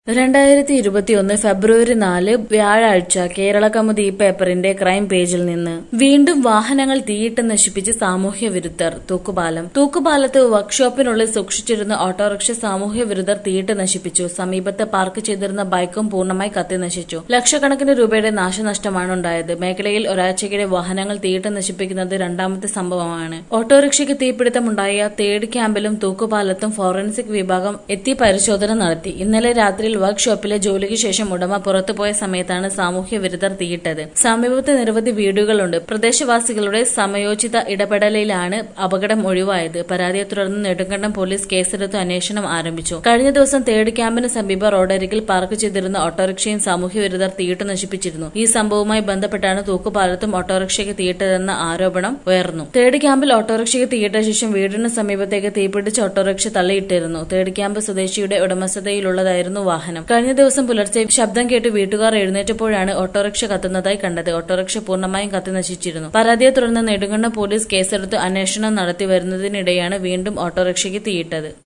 രണ്ടായിരത്തി ഇരുപത്തിയൊന്ന് ഫെബ്രുവരി നാല് വ്യാഴാഴ്ച കേരള കൗമുദി ഈ പേപ്പറിന്റെ ക്രൈം പേജിൽ നിന്ന് വീണ്ടും വാഹനങ്ങൾ തീയിട്ട് നശിപ്പിച്ച് സാമൂഹ്യ വിരുദ്ധർ തൂക്കുപാലം തൂക്കുപാലത്ത് വർക്ക്ഷോപ്പിനുള്ളിൽ സൂക്ഷിച്ചിരുന്ന ഓട്ടോറിക്ഷ സാമൂഹ്യ വിരുദ്ധർ തീയിട്ട് നശിപ്പിച്ചു സമീപത്ത് പാർക്ക് ചെയ്തിരുന്ന ബൈക്കും പൂർണ്ണമായി കത്തി നശിച്ചു ലക്ഷക്കണക്കിന് രൂപയുടെ നാശനഷ്ടമാണ് ഉണ്ടായത് മേഖലയിൽ ഒരാഴ്ചക്കിടെ വാഹനങ്ങൾ തീയിട്ട് നശിപ്പിക്കുന്നത് രണ്ടാമത്തെ സംഭവമാണ് ഓട്ടോറിക്ഷയ്ക്ക് തീപിടുത്തമുണ്ടായ തേർഡ് ക്യാമ്പിലും തൂക്കുപാലത്തും ഫോറൻസിക് വിഭാഗം എത്തി പരിശോധന നടത്തി ഇന്നലെ രാത്രിയിൽ വർക്ക്ഷോപ്പിലെ ജോലിക്ക് ശേഷം ഉടമ പുറത്തുപോയ സമയത്താണ് സാമൂഹ്യ വിരുദ്ധർ തീയിട്ടത് സമീപത്ത് നിരവധി വീടുകളുണ്ട് പ്രദേശവാസികളുടെ സമയോചിത ഇടപെടലിലാണ് അപകടം ഒഴിവായത് പരാതിയെ തുടർന്ന് നെടുങ്കണ്ടം പോലീസ് കേസെടുത്ത് അന്വേഷണം ആരംഭിച്ചു കഴിഞ്ഞ ദിവസം തേർഡ് ക്യാമ്പിന് സമീപം റോഡരികിൽ പാർക്ക് ചെയ്തിരുന്ന ഓട്ടോറിക്ഷയും സാമൂഹ്യ വിരുദ്ധർ തീയിട്ട് നശിപ്പിച്ചിരുന്നു ഈ സംഭവവുമായി ബന്ധപ്പെട്ടാണ് തൂക്കുപാലത്തും ഓട്ടോറിക്ഷയ്ക്ക് തീയിട്ടതെന്ന ആരോപണം ഉയർന്നു തേർഡ് ക്യാമ്പിൽ ഓട്ടോറിക്ഷയ്ക്ക് തീയിട്ട ശേഷം വീടിന് സമീപത്തേക്ക് തീപിടിച്ച ഓട്ടോറിക്ഷ തള്ളിയിട്ടിരുന്നു തേർഡ് ക്യാമ്പ് സ്വദേശിയുടെ ഉടമസ്ഥതയിലുള്ളതായിരുന്നു വാഹനം കഴിഞ്ഞ ദിവസം പുലർച്ചെ ശബ്ദം കേട്ട് വീട്ടുകാർ എഴുന്നേറ്റപ്പോഴാണ് ഓട്ടോറിക്ഷ കത്തുന്നതായി കണ്ടത് ഓട്ടോറിക്ഷ പൂർണ്ണമായും കത്തി നശിച്ചിരുന്നു പരാതിയെ തുടർന്ന് നെടുങ്കണ്ടം പോലീസ് കേസെടുത്ത് അന്വേഷണം നടത്തി വരുന്നതിനിടെയാണ് വീണ്ടും ഓട്ടോറിക്ഷയ്ക്ക് തീയിട്ടത്